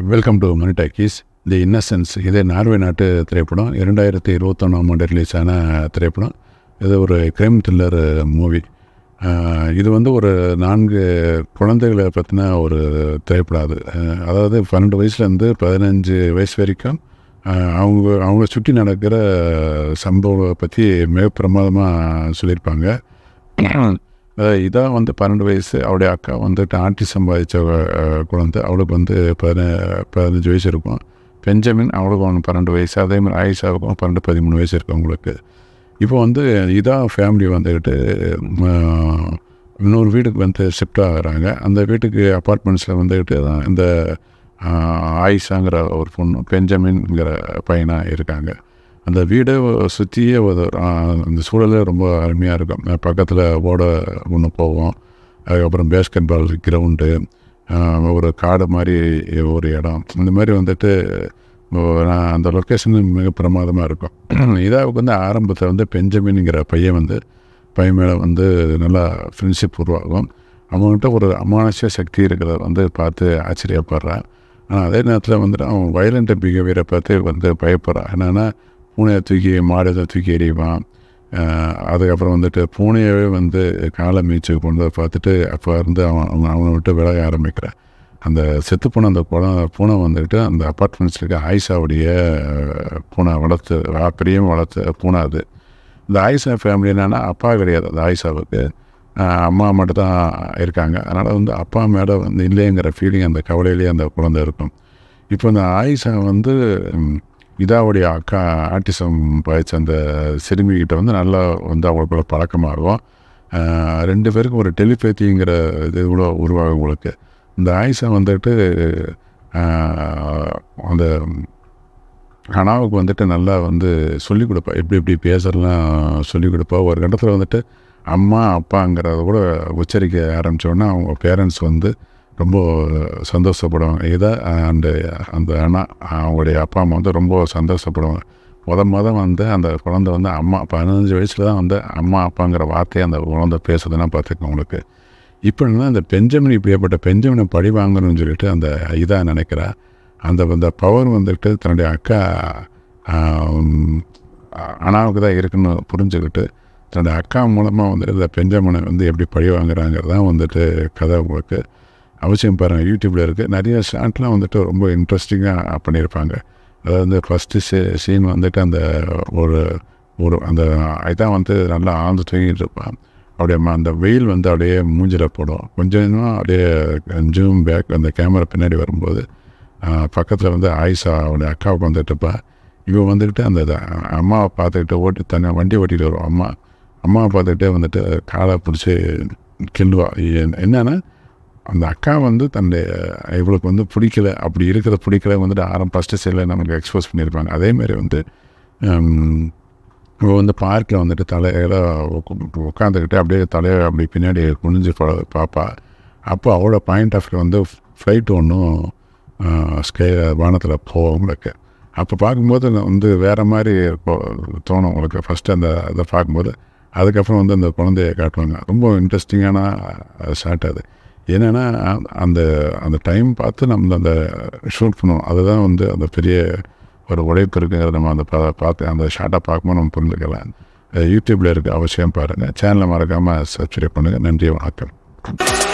welcome to Mani talkies the innocence இது Norway நாட்டு திரைப்படம் இரண்டாயிரத்தி இருபத்தொன்னாம் ஆண்டு ரிலீஸ் ஆன திரைப்படம் இது ஒரு கிரைம் த்ரில்லர் மூவி இது வந்து ஒரு நான்கு குழந்தைகளை பற்றின ஒரு திரைப்படம் அது அஹ், அதாவது பன்னெண்டு வயசுலேருந்து பதினஞ்சு வயசு வரைக்கும் அஹ், அவங்க அவங்க சுற்றி நடக்கிற சம்பவங்களை பற்றி மிக பிரமாதமாக சொல்லியிருப்பாங்க அஹ் இதான் வந்து பன்னெண்டு வயசு அவருடைய அக்கா வந்துட்டு ஆட்டி சம்பாதிச்ச அஹ், குழந்தை அவளுக்கு வந்து பதின பதினஞ்சு வயசு இருக்கும் பெஞ்சமின் அவளுக்கு ஒன்று பன்னெண்டு வயசு அதே மாதிரி ஆயிஷாவுக்கும் பன்னெண்டு பதிமூணு வயசு இருக்கும் அவங்களுக்கு இப்போ வந்து இதான் ஃபேமிலி வந்துக்கிட்டு அஹ், இன்னொரு வீட்டுக்கு வந்து ஷிஃப்ட் ஆகுறாங்க அந்த வீட்டுக்கு அப்பார்ட்மெண்ட்ஸில் வந்துக்கிட்டு தான் இந்த அஹ், ஆயிஷாங்கிற ஒரு பொண்ணு பெஞ்சமின்ங்கிற பையனாக இருக்காங்க அந்த வீடை சுற்றியே ஒரு ஆஹ், அந்த சூழலே ரொம்ப அருமையாக இருக்கும் பக்கத்தில் ஓட ஒன்று போவோம் அதுக்கப்புறம் பேஸ்கெட் பால் கிரவுண்டு ஒரு காடு மாதிரி ஒரு இடம் இந்த மாதிரி வந்துட்டு ஓ- நான் அந்த லொக்கேஷன் மிக பிரமாதமாக இருக்கும் இதாவுக்கு வந்து ஆரம்பத்தில் வந்து பெஞ்சமின்ங்கிற பையன் வந்து பையன் மேலே வந்து நல்லா ஃப்ரெண்ட்ஷிப் உருவாகும் அவன்கிட்ட ஒரு அமானுஷ்ய சக்தி இருக்கிறத வந்து பார்த்து ஆச்சரியப்படுறான் ஆனால் அதே நேரத்தில் வந்துட்டு அவன் வயலண்ட் பிஹேவியரை பார்த்து வந்து பயப்படுறான் என்னென்னா பூனையை தூக்கி மாடை தூக்கி எறிவான் அஹ் அதுக்கப்புறம் வந்துட்டு பூனையவே வந்து காலை மீச்சு கொண்டு வந்து பார்த்துட்டு அப்போ இருந்து அவன் அவன் அவனை விட்டு விலக ஆரம்பிக்கிறான் அந்த செத்து போன அந்த குழந்தை பூனை வந்துட்டு அந்த அப்பார்ட்மெண்ட்ஸில் இருக்க ஆயிஷாவுடைய அஹ், பூனை வளர்த்து வா- பெரிய வளர்த்த பூனை அது இந்த ஆயிஷா ஃபேமிலி என்னென்னா அப்பா கிடையாது அந்த ஆயிஷாவுக்கு அஹ், அம்மா மட்டும் தான் இருக்காங்க அதனால் வந்து அப்பா மேலே வந்து இல்லைங்கிற ஃபீலிங் அந்த கவலையிலேயே அந்த குழந்தை இருக்கும் இப்போ இந்த ஆயிஷா வந்து ம், இதாவுடைய அக்கா ஆட்டிசம் பாய்ச்ச அந்த சிறுமிகிட்ட வந்து நல்லா வந்து அவங்களுக்குள்ள பழக்கமாகும் அஹ், ரெண்டு பேருக்கும் ஒரு டெலிபேத்திங்கிற இது கூட உருவாகும் உங்களுக்கு இந்த ஆயிஷா வந்துட்டு அஹ், அந்த அனாவுக்கு வந்துட்டு நல்லா வந்து சொல்லிக் கொடுப்பா எப்படி எப்படி பேசலாம் சொல்லிக் கொடுப்பா ஒரு கட்டத்தில் வந்துட்டு அம்மா அப்பாங்கிறத கூட உச்சரிக்க ஆரம்பித்தோன்னா அவங்க பேரண்ட்ஸ் வந்து ரொம்ப சந்தோஷப்படுவாங்க இதை அந்த அந்த அண்ணா அவங்களுடைய அப்பா அம்மா வந்து ரொம்ப சந்தோஷப்படுவாங்க முத முத வந்து அந்த குழந்தை வந்து அம்மா பதினஞ்சு வயசில் தான் வந்து அம்மா அப்பாங்கிற வார்த்தையை அந்த குழந்தை பேசுதுன்னா பார்த்துக்கோங்க உங்களுக்கு இப்போ என்ன இந்த பெஞ்சமின் இப்படியாப்பட்ட பெஞ்சமினை பழி வாங்கணும்னு சொல்லிட்டு அந்த இதாக நினைக்கிறா அந்த அந்த பவர் வந்துட்டு தன்னுடைய அக்கா ஆம், அண்ணாவுக்கு தான் இருக்குன்னு புரிஞ்சுக்கிட்டு தன்னுடைய அக்கா மூலமாக வந்துட்டு இந்த பெஞ்சமினை வந்து எப்படி பழி வாங்குறாங்கிறது தான் வந்துட்டு கதை உங்களுக்கு அவசியம் பாருங்கள் யூடியூப்பில் இருக்குது நிறைய ஷார்ட்லாம் வந்துட்டு ரொம்ப இன்ட்ரெஸ்டிங்காக பண்ணியிருப்பாங்க அதாவது வந்து ஃபஸ்ட்டு சீ சீன் வந்துட்டு அந்த ஒரு ஒரு அந்த இதான் வந்து நல்லா ஆழ்ந்து தூங்கிட்டு இருப்பான் அப்படியே ம- அந்த வெயில் வந்து அப்படியே மூஞ்சில போடும் கொஞ்சம் கொஞ்சமாக அப்படியே ஜூம் பேக் அந்த கேமரா பின்னாடி வரும்போது பக்கத்தில் வந்து ஆயிஷா அவனுடைய அக்காவுக்கு வந்துட்டுப்பா இவன் வந்துக்கிட்டு அந்த இத- அம்மாவை பார்த்துக்கிட்டு ஓட்டி தனியாக வண்டி ஓட்டிகிட்டு வரும் அம்மா அம்மாவை பார்த்துக்கிட்டே வந்துட்டு காலை பிடிச்சி கிள்ளுவா என்- என்னன்னா அந்த அக்கா வந்து தன்னுடைய இவளுக்கு வந்து பிடிக்கல அப்படி இருக்கிறத பிடிக்கல வந்துட்டு ஆரம் ஃபஸ்ட்டு சைடில் நமக்கு எக்ஸ்போஸ் பண்ணியிருப்பாங்க அதேமாரி வந்து ஹம், இவ வந்து பார்க்கில் வந்துட்டு தலையில உக்க- உட்காந்துக்கிட்டு அப்படியே தலையை அப்படி பின்னாடி குனிஞ்சு பா- பார்ப்பா அப்போ அவளோட பாயிண்ட் ஆஃப் வந்து ஃப்ளைட் ஒன்றும் ஸ்கே வானத்தில் போகும் உங்களுக்கு அப்போ பார்க்கும்போது நான் வந்து வேறு மாதிரி இப்போ தோணும் உங்களுக்கு ஃபஸ்ட்டு அந்த இதை பார்க்கும்போது அதுக்கப்புறம் வந்து அந்த குழந்தைய காட்டுவாங்க ரொம்ப இன்ட்ரெஸ்டிங்கான ஷாட் அது என்னென்னா அந்த அந்த டைம் பார்த்து நம்ம அந்த ஷூட் பண்ணுவோம் அதுதான் வந்து அந்த பெரிய ஒரு உழைப்பு இருக்குங்கிறத நம்ம அந்த பா- பார்த்து அந்த ஷார்ட்டாக பார்க்கும்போது நம்ம புரிஞ்சுக்கலாம் யூடியூப்பில் இருக்க அவசியம் பாருங்கள் சேனலை மறக்காமல் சப்ஸ்கிரைப் பண்ணுங்கள் நன்றி வணக்கம்